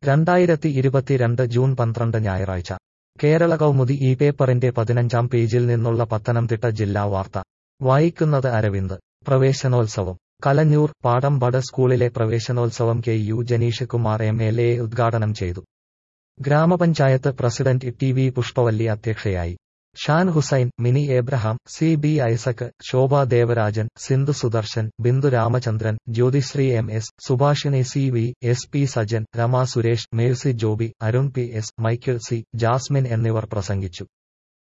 രണ്ടായിരത്തി ഇരുപത്തിരണ്ട് ജൂൺ പന്ത്രണ്ട് ഞായറാഴ്ച കേരള കൗമുദി ഈ പേപ്പറിന്റെ പതിനഞ്ചാം പേജിൽ നിന്നുള്ള പത്തനംതിട്ട ജില്ലാ വാർത്ത വായിക്കുന്നത് അരവിന്ദ് പ്രവേശനോത്സവം കലഞ്ഞൂർ പാടംപട സ്കൂളിലെ പ്രവേശനോത്സവം K U Janeesh Kumar M L A ഉദ്ഘാടനം ചെയ്തു ഗ്രാമപഞ്ചായത്ത് പ്രസിഡന്റ് ടി വി പുഷ്പവല്ലി അധ്യക്ഷയായി Shan Hussain Mini Abraham C B Isaac Shobha Devarajan Sindhu Sudarshan Bindu Ramachandran Jyothisree M S Subhashini C V S P Sajan Rama Suresh Mercy Joby Arun P S Michael C Jasmine എന്നിവർ പ്രസംഗിച്ചു